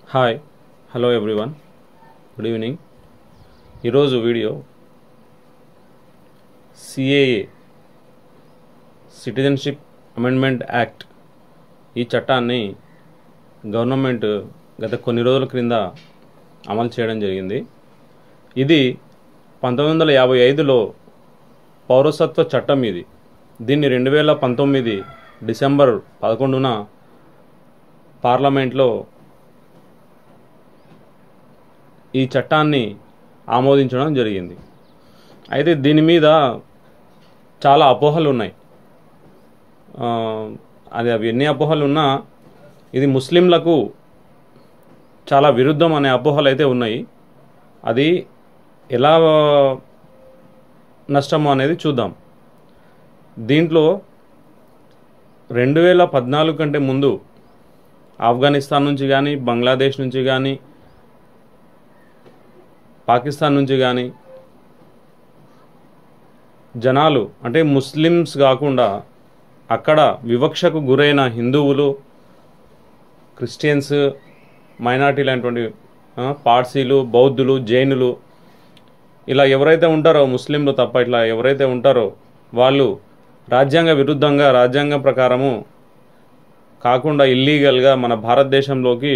hi hello everyone good evening ఈరోజు video CAA citizenship amendment act ఈ చట్టాన్ని government గత కొన్ని రోజుల క్రింద అమలు చేయడం జరిగింది ఇది పంతొమ్మిది వందల యాభై ఐదులో పౌరసత్వ చట్టం ఇది దీన్ని రెండు వేల పంతొమ్మిది డిసెంబర్ పదకొండున పార్లమెంట్లో ఈ చట్టాన్ని ఆమోదించడం జరిగింది అయితే దీని మీద చాలా అపోహలు ఉన్నాయి ఆ, అది అవి ఎన్ని అపోహలు ఉన్నా ఇది ముస్లింలకు చాలా విరుద్ధం అనే అపోహలు అయితే ఉన్నాయి అది ఎలా నష్టము అనేది చూద్దాం దీంట్లో రెండు వేల పద్నాలుగు కంటే ముందు ఆఫ్ఘనిస్తాన్ నుంచి కానీ బంగ్లాదేశ్ నుంచి కానీ పాకిస్తాన్ నుంచి కానీ జనాలు అంటే ముస్లిమ్స్ కాకుండా అక్కడ వివక్షకు గురైన హిందువులు క్రిస్టియన్స్ మైనార్టీ లాంటి పార్సీలు బౌద్ధులు జైనులు ఇలా ఎవరైతే ఉంటారో ముస్లింలు తప్ప ఇట్లా ఎవరైతే ఉంటారో వాళ్ళు రాజ్యాంగ విరుద్ధంగా రాజ్యాంగం ప్రకారము కాకుండా ఇల్లీగల్గా మన భారతదేశంలోకి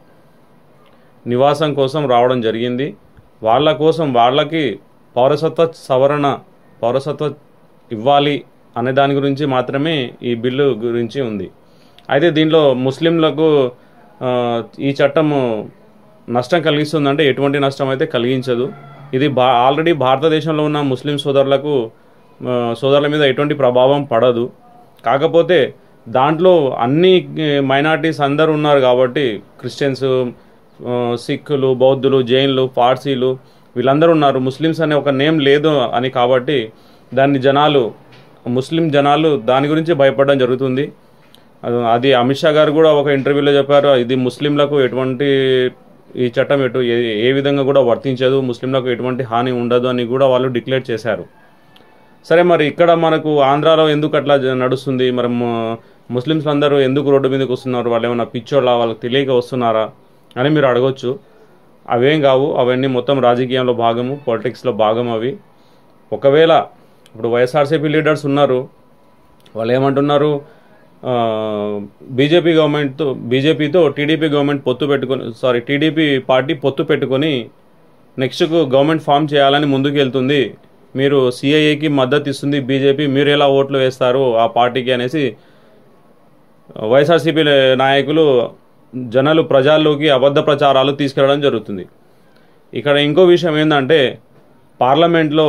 నివాసం కోసం రావడం జరిగింది వాళ్ళ కోసం వాళ్ళకి పౌరసత్వ సవరణ పౌరసత్వ ఇవ్వాలి అనే దాని గురించి మాత్రమే ఈ బిల్లు గురించి ఉంది అయితే దీనిలో ముస్లింలకు ఆ, ఈ చట్టము నష్టం కలిగిస్తుందంటే ఎటువంటి నష్టం అయితే కలిగించదు ఇది బా ఆల్రెడీ భారతదేశంలో ఉన్న ముస్లిం సోదరులకు ఆ, సోదరుల మీద ఎటువంటి ప్రభావం పడదు కాకపోతే దాంట్లో అన్ని మైనార్టీస్ అందరూ ఉన్నారు కాబట్టి క్రిస్టియన్స్ ఆ, సిక్కులు బౌద్ధులు జైన్లు పార్సీలు వీళ్ళందరూ ఉన్నారు ముస్లిమ్స్ అనే ఒక నేమ్ లేదు అని కాబట్టి దాన్ని జనాలు ముస్లిం జనాలు దాని గురించి భయపడడం జరుగుతుంది అది- అది అమిత్ షా గారు కూడా ఒక ఇంటర్వ్యూలో చెప్పారు ఇది ముస్లింలకు ఎటువంటి ఈ చట్టం ఎటు ఏ ఏ విధంగా కూడా వర్తించదు ముస్లింలకు ఎటువంటి హాని ఉండదు అని కూడా వాళ్ళు డిక్లేర్ చేశారు సరే మరి ఇక్కడ మనకు ఆంధ్రాలో ఎందుకు అట్లా జ- నడుస్తుంది మరి ము- ముస్లిమ్స్ అందరూ ఎందుకు రోడ్డు మీదకి వస్తున్నారు వాళ్ళు ఏమైనా పిచ్చోళ్ళ వాళ్ళకి తెలియక వస్తున్నారా అని మీరు అడగొచ్చు అవేం కావు అవన్నీ మొత్తం రాజకీయంలో భాగము పాలిటిక్స్లో భాగం అవి ఒకవేళ ఇప్పుడు వైఎస్ఆర్సీపీ లీడర్స్ ఉన్నారు వాళ్ళు ఏమంటున్నారు ఆ, బీజేపీ గవర్నమెంట్తో బీజేపీతో టీడీపీ గవర్నమెంట్ పొత్తు పెట్టుకొని సారీ టీడీపీ పార్టీ పొత్తు పెట్టుకొని నెక్స్ట్కు గవర్నమెంట్ ఫామ్ చేయాలని ముందుకు వెళ్తుంది మీరు సిఐఏకి మద్దతు ఇస్తుంది బీజేపీ మీరు ఎలా ఓట్లు వేస్తారు ఆ పార్టీకి అనేసి వైఎస్ఆర్సీపీ నాయకులు జనాలు ప్రజల్లోకి అబద్ధ ప్రచారాలు తీసుకెళ్ళడం జరుగుతుంది ఇక్కడ ఇంకో విషయం ఏంటంటే పార్లమెంట్లో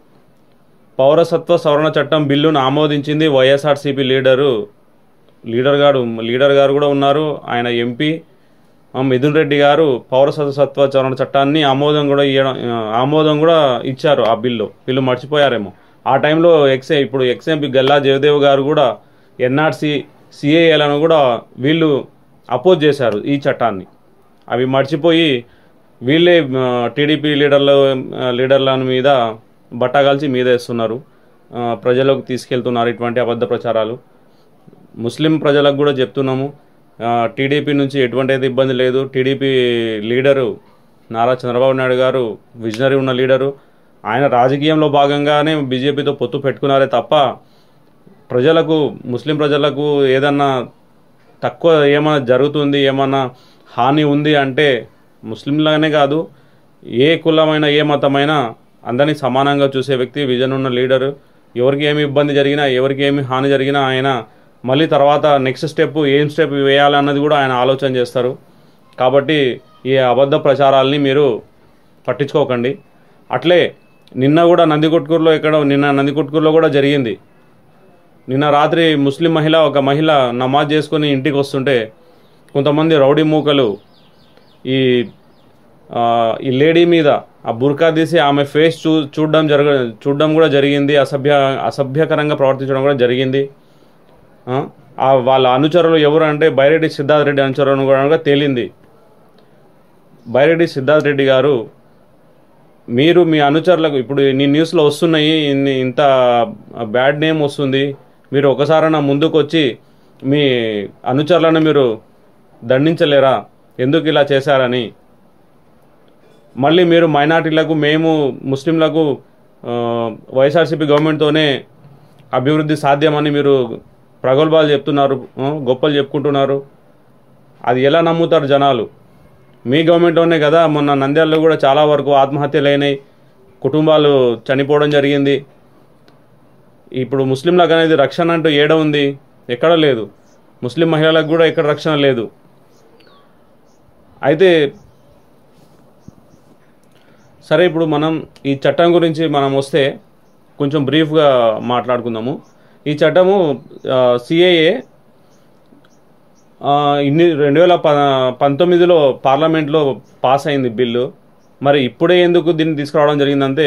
పౌరసత్వ సవరణ చట్టం బిల్లును ఆమోదించింది వైఎస్ఆర్సీపీ లీడరు లీడర్ గారు లీడర్ గారు కూడా ఉన్నారు ఆయన ఎంపీ ఆ, మిథున్ రెడ్డి గారు పౌరసత్వ సవరణ చట్టాన్ని ఆమోదం కూడా ఇవ్వడం ఆ, ఆమోదం కూడా ఇచ్చారు ఆ బిల్లు వీళ్ళు మర్చిపోయారేమో ఆ టైంలో ఎక్స్ ఇప్పుడు ఎక్స్ ఎంపీ గల్లా జయదేవ్ గారు కూడా ఎన్ఆర్సి సిఏఏలను కూడా వీళ్ళు అపోజ్ చేశారు ఈ చట్టాన్ని అవి మర్చిపోయి వీళ్ళే ఆ, టీడీపీ లీడర్ల ఆ, లీడర్ల మీద బట్టగాల్చి మీద వేస్తున్నారు ఆ, ప్రజలకు తీసుకెళ్తున్నారు ఇటువంటి అబద్ధ ప్రచారాలు ముస్లిం ప్రజలకు కూడా చెప్తున్నాము ఆ, టీడీపీ నుంచి ఎటువంటి అయితే ఇబ్బంది లేదు TDP leader Nara Chandrababu Naidu garu visionary ఉన్న లీడరు ఆయన రాజకీయంలో భాగంగానే బీజేపీతో పొత్తు పెట్టుకున్నారే తప్ప ప్రజలకు ముస్లిం ప్రజలకు ఏదన్నా తక్కువ ఏమైనా జరుగుతుంది ఏమన్నా హాని ఉంది అంటే ముస్లింలానే కాదు ఏ కులమైన ఏ మతమైనా అందరినీ సమానంగా చూసే వ్యక్తి విజన్ ఉన్న లీడరు ఎవరికి ఏమి ఇబ్బంది జరిగినా ఎవరికి ఏమి హాని జరిగినా ఆయన మళ్ళీ తర్వాత నెక్స్ట్ స్టెప్ ఏం స్టెప్ వేయాలన్నది కూడా ఆయన ఆలోచన చేస్తారు కాబట్టి ఈ అబద్ధ ప్రచారాలని మీరు పట్టించుకోకండి అట్లే నిన్న కూడా నందికొట్కూరులో ఎక్కడ నిన్న నందికొట్కూరులో కూడా జరిగింది నిన్న రాత్రి ముస్లిం మహిళ ఒక మహిళ నమాజ్ చేసుకుని ఇంటికి వస్తుంటే కొంతమంది రౌడీ మూకలు ఈ ఆ, ఈ లేడీ మీద ఆ బుర్కా తీసి ఆమె ఫేస్ చూ చూడడం జరగ చూడడం కూడా జరిగింది అసభ్య అసభ్యకరంగా ప్రవర్తించడం కూడా జరిగింది ఆ, ఆ వాళ్ళ అనుచరులు ఎవరు అంటే బైరెడ్డి సిద్ధార్థ రెడ్డి అనుచరులు కూడా తేలింది బైరెడ్డి సిద్ధార్థ రెడ్డి గారు మీరు మీ అనుచరులకు ఇప్పుడు నీ న్యూస్లో వస్తున్నాయి ఇన్ని ఇంత బ్యాడ్ నేమ్ వస్తుంది మీరు ఒకసారైనా ముందుకు వచ్చి మీ అనుచరులను మీరు దండించలేరా ఎందుకు ఇలా చేశారని మళ్ళీ మీరు మైనార్టీలకు మేము ముస్లింలకు ఆ, వైఎస్ఆర్సీపీ గవర్నమెంట్తోనే అభివృద్ధి సాధ్యమని మీరు ప్రగల్భాలు చెప్తున్నారు ఆ, గొప్పలు చెప్పుకుంటున్నారు అది ఎలా నమ్ముతారు జనాలు మీ గవర్నమెంట్లోనే కదా మొన్న నంద్యాలలో కూడా చాలా వరకు ఆత్మహత్యలు అయినాయి కుటుంబాలు చనిపోవడం జరిగింది ఇప్పుడు ముస్లింలకు అనేది రక్షణ అంటూ ఏడ ఉంది ఎక్కడ లేదు ముస్లిం మహిళలకు కూడా ఎక్కడ రక్షణ లేదు అయితే సరే ఇప్పుడు మనం ఈ చట్టం గురించి మనం వస్తే కొంచెం బ్రీఫ్గా మాట్లాడుకుందాము ఈ చట్టము సిఏఏ ఇన్ని రెండు వేల ప పంతొమ్మిదిలో పార్లమెంట్లో పాస్ అయింది బిల్లు మరి ఇప్పుడే ఎందుకు దీన్ని తీసుకురావడం జరిగిందంటే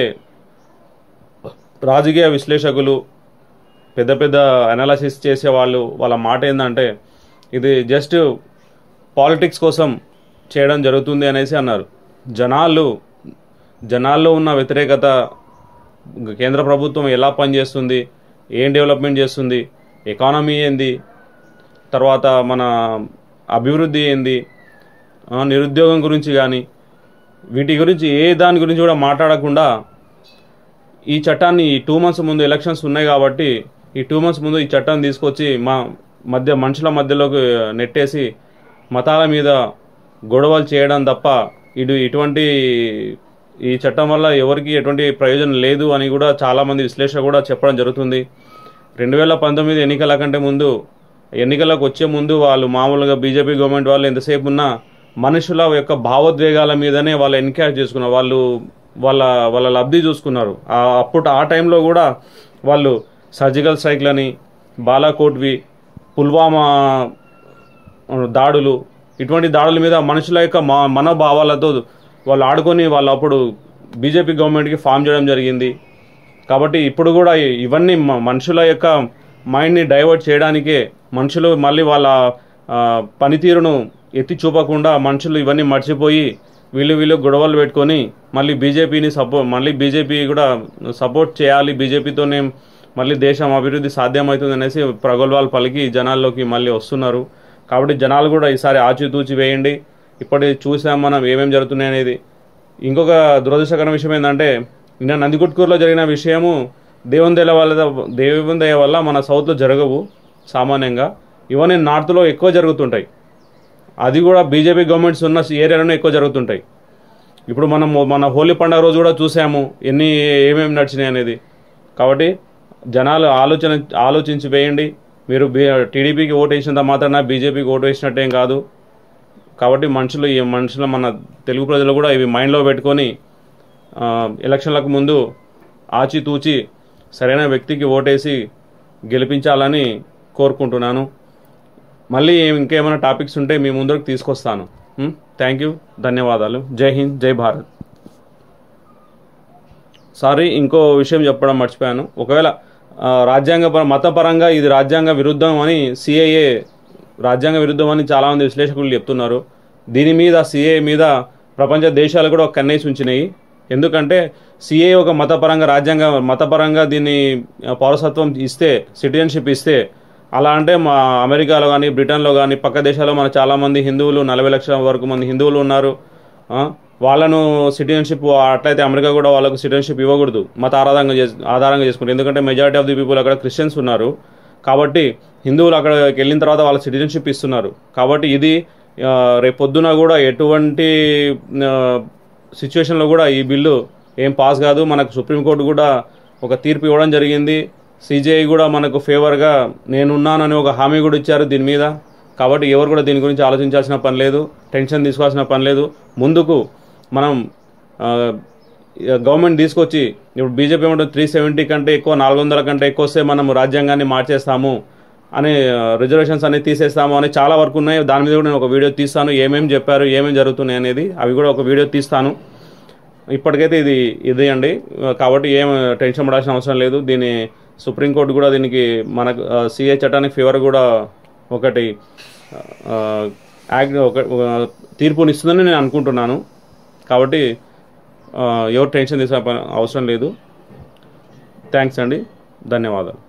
రాజకీయ విశ్లేషకులు పెద్ద పెద్ద అనాలసిస్ చేసే వాళ్ళు వాళ్ళ మాట ఏంటంటే ఇది జస్ట్ పాలిటిక్స్ కోసం చేయడం జరుగుతుంది అనేసి అన్నారు జనాలు జనాల్లో ఉన్న వ్యతిరేకత కేంద్ర ప్రభుత్వం ఎలా పనిచేస్తుంది ఏం డెవలప్మెంట్ చేస్తుంది ఎకానమీ ఏంది తర్వాత మన అభివృద్ధి ఏంది ఆ, నిరుద్యోగం గురించి కానీ వీటి గురించి ఏ దాని గురించి కూడా మాట్లాడకుండా ఈ చట్టాన్ని ఈ టూ మంత్స్ ముందు ఎలక్షన్స్ ఉన్నాయి కాబట్టి ఈ టూ మంత్స్ ముందు ఈ చట్టాన్ని తీసుకొచ్చి మా మధ్య మనుషుల మధ్యలోకి నెట్టేసి మతాల మీద గొడవలు చేయడం తప్ప ఇటు ఇటువంటి ఈ చట్టం వల్ల ఎవరికి ఎటువంటి ప్రయోజనం లేదు అని కూడా చాలామంది విశ్లేషణ కూడా చెప్పడం జరుగుతుంది రెండు వేల పంతొమ్మిది ఎన్నికల కంటే ముందు ఎన్నికలకు వచ్చే ముందు వాళ్ళు మామూలుగా బీజేపీ గవర్నమెంట్ వాళ్ళు ఎంతసేపు ఉన్నా మనుషుల యొక్క భావోద్వేగాల మీదనే వాళ్ళు ఎన్కరేజ్ చేసుకున్నారు వాళ్ళు వాళ్ళ వాళ్ళ లబ్ధి చూసుకున్నారు ఆ అప్పుడు ఆ టైంలో కూడా వాళ్ళు సర్జికల్ స్ట్రైక్లని బాలాకోట్వి పుల్వామా దాడులు ఇటువంటి దాడుల మీద మనుషుల యొక్క మా మనోభావాలతో వాళ్ళు ఆడుకొని వాళ్ళు అప్పుడు బీజేపీ గవర్నమెంట్కి ఫామ్ చేయడం జరిగింది కాబట్టి ఇప్పుడు కూడా ఇ- ఇవన్నీ మ- మనుషుల యొక్క మైండ్ని డైవర్ట్ చేయడానికే మనుషులు మళ్ళీ వాళ్ళ ఆ, పనితీరును ఎత్తి చూపకుండా మనుషులు ఇవన్నీ మర్చిపోయి వీళ్ళు వీళ్ళు గొడవలు పెట్టుకొని మళ్ళీ బీజేపీని సపో మళ్ళీ బీజేపీ కూడా సపోర్ట్ చేయాలి బీజేపీతోనే మళ్ళీ దేశం అభివృద్ధి సాధ్యమవుతుంది అనేసి ప్రగల్భాలు పలికి జనాల్లోకి మళ్ళీ వస్తున్నారు కాబట్టి జనాలు కూడా ఈసారి ఆచితూచి వేయండి ఇప్పటి చూసాం మనం ఏమేమి జరుగుతున్నాయి అనేది ఇంకొక దురదృష్టకరమైన విషయం ఏంటంటే నిన్న నందిగుట్కూరులో జరిగిన విషయము దేవుని దయ వల్ల దేవుని దయ వల్ల మన సౌత్లో జరగవు సామాన్యంగా ఇవన్నీ నార్త్లో ఎక్కువ జరుగుతుంటాయి అది కూడా బీజేపీ గవర్నమెంట్స్ ఉన్న ఏరియాలోనే ఎక్కువ జరుగుతుంటాయి ఇప్పుడు మనం మన హోలీ పండుగ రోజు కూడా చూసాము ఎన్ని ఏమేమి నడిచినాయి అనేది కాబట్టి జనాలు ఆలోచన ఆలోచించి వేయండి మీరు బీ టీడీపీకి ఓటు వేసినంత మాత్రాన బీజేపీకి ఓటు వేసినట్టేం కాదు కాబట్టి మనుషులు ఈ మనుషులు మన తెలుగు ప్రజలు కూడా ఇవి మైండ్లో పెట్టుకొని ఆ, ఎలక్షన్లకు ముందు ఆచితూచి సరైన వ్యక్తికి ఓటేసి గెలిపించాలని కోరుకుంటున్నాను మళ్ళీ ఇంకేమైనా టాపిక్స్ ఉంటే మీ ముందరకు తీసుకొస్తాను థ్యాంక్ యూ ధన్యవాదాలు జై హింద్ జై భారత్ సారీ ఇంకో విషయం చెప్పడం మర్చిపోయాను ఒకవేళ ఆ, రాజ్యాంగ పర- మతపరంగా ఇది రాజ్యాంగ విరుద్ధం అని సిఏఏ రాజ్యాంగ విరుద్ధం అని చాలామంది విశ్లేషకులు చెప్తున్నారు దీని మీద సిఏ మీద ప్రపంచ దేశాలు కూడా ఒక కన్నేసి ఉంచినాయి ఎందుకంటే సిఏ ఒక మతపరంగా రాజ్యాంగ మతపరంగా దీన్ని ఆ, పౌరసత్వం ఇస్తే సిటిజన్షిప్ ఇస్తే అలా అంటే మా అమెరికాలో కానీ బ్రిటన్లో కానీ పక్క దేశాల్లో మన చాలామంది హిందువులు నలభై లక్షల వరకు మంది హిందువులు ఉన్నారు ఆ, వాళ్ళను సిటిజన్షిప్ అట్లయితే అమెరికా కూడా వాళ్ళకు సిటిజన్షిప్ ఇవ్వకూడదు మత ఆధారంగా చేసు ఆధారంగా చేసుకుంటారు ఎందుకంటే మెజారిటీ ఆఫ్ ది పీపుల్ అక్కడ క్రిస్టియన్స్ ఉన్నారు కాబట్టి హిందువులు అక్కడికి వెళ్ళిన తర్వాత వాళ్ళ సిటిజన్షిప్ ఇస్తున్నారు కాబట్టి ఇది ఆ, రేపు పొద్దున కూడా ఎటువంటి సిచ్యువేషన్లో కూడా ఈ బిల్లు ఏం పాస్ కాదు మనకు సుప్రీంకోర్టు కూడా ఒక తీర్పు ఇవ్వడం జరిగింది సిజేఐ కూడా మనకు ఫేవర్గా నేనున్నానని ఒక హామీ కూడా ఇచ్చారు దీని మీద కాబట్టి ఎవరు కూడా దీని గురించి ఆలోచించాల్సిన పని లేదు టెన్షన్ తీసుకోవాల్సిన పని లేదు ముందుకు మనం ఆ, గవర్నమెంట్ తీసుకొచ్చి ఇప్పుడు బీజేపీ ఏమంటుంది త్రీ సెవెంటీ కంటే ఎక్కువ నాలుగు వందల కంటే ఎక్కువ వస్తే మనం రాజ్యాంగాన్ని మార్చేస్తాము అని రిజర్వేషన్స్ అన్ని తీసేస్తాము అని చాలా వరకు ఉన్నాయి దాని మీద కూడా నేను ఒక వీడియో తీస్తాను ఏమేమి చెప్పారు ఏమేమి జరుగుతున్నాయి అనేది అవి కూడా ఒక వీడియో తీస్తాను ఇప్పటికైతే ఇది ఇది అండి కాబట్టి ఏం టెన్షన్ పడాల్సిన అవసరం లేదు దీని సుప్రీంకోర్టు కూడా దీనికి మనకు సిఏ చట్టానికి ఫేవర్ కూడా ఒకటి ఆ, యాక్ట్ ఒక ఒక తీర్పునిస్తుందని నేను అనుకుంటున్నాను కాబట్టి ఆ, ఎవరు టెన్షన్ తీసే పని అవసరం లేదు థ్యాంక్స్ అండి ధన్యవాదాలు